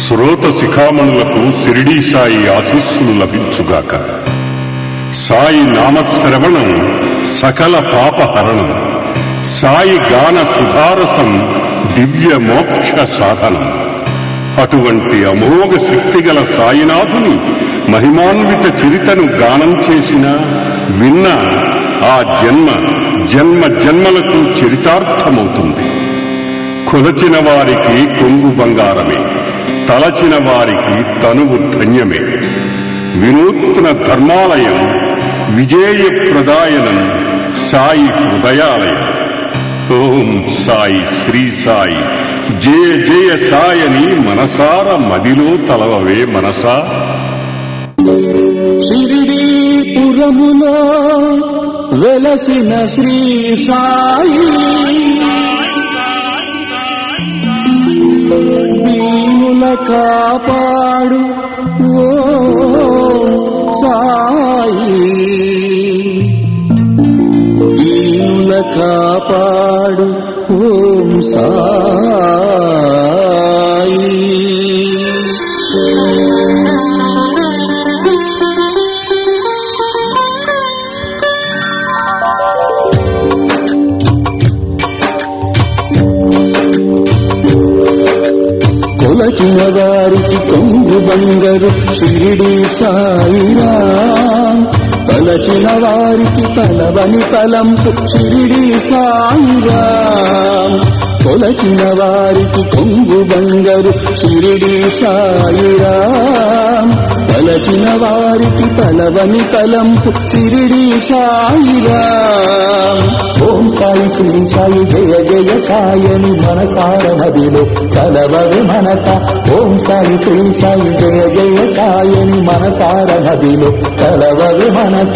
శ్రోత శిఖామణులకు శిరిడీ సాయి ఆశీస్సులు లభించుగాక సాయి నామశ్రవణం సకల పాపహరణం సాయి గాన సుధారసం దివ్య మోక్ష సాధనం అటువంటి అమోఘ శక్తిగల సాయినాథుని మహిమాన్విత చరితను గానం చేసిన విన్న ఆ జన్మ జన్మ జన్మలకు చరితార్థమవుతుంది కొలచిన వారికి కొంగు బంగారమే తలచిన వారికి తనువు ధన్యమే వినూత్న ధర్మాలయం విజేయ ప్రదాయనం సాయి హృదయాలయం ఓం సాయి శ్రీ సాయి జయ జయ సాయని మనసార మదిలో తలవవే మనసా షిరిడీపురములో వెలసిన శ్రీ సాయి దీనుల కాపాడు ఓ సాయి దీనుల కాపాడు ఓం సాయి కొలచిన వారికి కొంగు బంగరు షిరిడి సాయిరా తలచిన వారికి తలవని తలంపు షిరిడి సాయిరా కొలచిన వారికి కొంగు బంగరు షిరిడి సాయిరా తలచిన వారికి తలవని తలంపు షిరిడి సాయిరా ఓం సాయి శ్రీ సాయి జయ జయ సాయని మనసార మదిలో కలవరు మనస ఓం సాయి శ్రీ సాయి జయ జయ సాయని మనసార మదిలో కలవరు మనస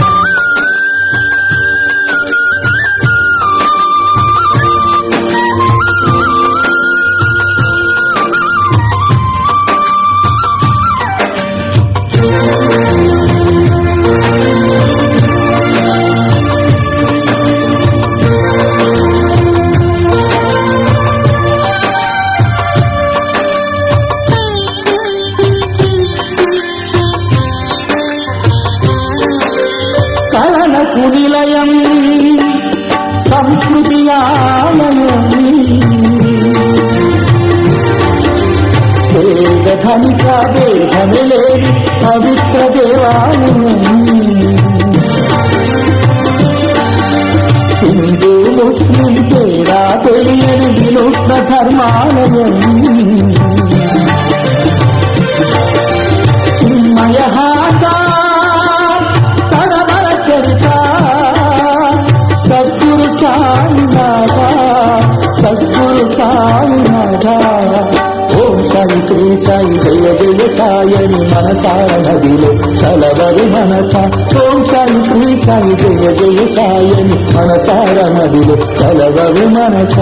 కళలకు నిలయం సంస్కృతి ఆలయం వేద ధనిక వేదమిలేని పవిత్ర దేవాలయం హిందూ ముస్లిం తేడా తెలియని వినూత్న ధర్మాలయం చిన్మయ హాస సరవర చరిత సద్గురు సాయినాథ సద్గురు సాయినాథ ఓం సాయి శ్రీ సాయి జయ జయ సాయని మనసార నదిలో కలవరి మనస ఓం సాయి శ్రీ సాయి జయ జయ సాయని మనసార నదిలో కలవరి మనస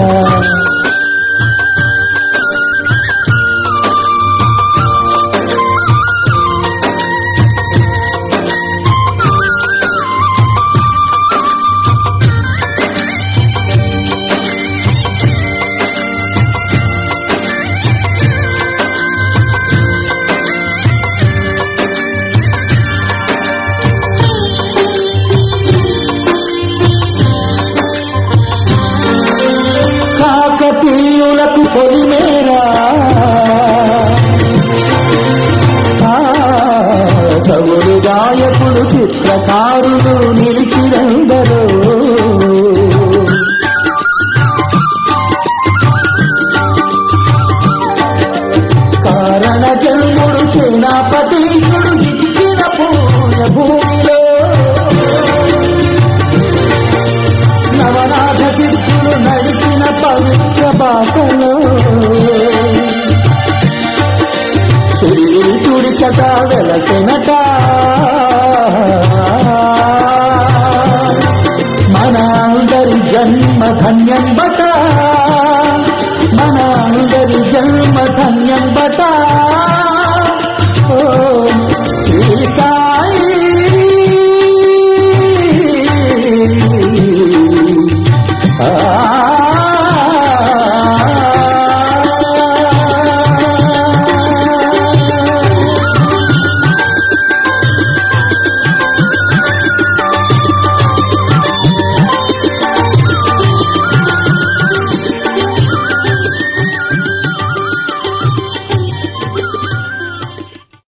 కాకతీయులకు పొలిమేరా ఆ, కవులు గాయకులు చిత్రకారులు నిలిచిరందరూ కారణ జన్ముడు సేనాపతీశుడు ఇచ్చిన పూజ భూమిలో నవనాథ సిద్ధులు నడిచిన పవిత్ర బాటలో శ్రీశుడి చట వెలసెనట మన అందరి జన్మ ధన్యం బట మన అందరి జన్మ ధన్యం బట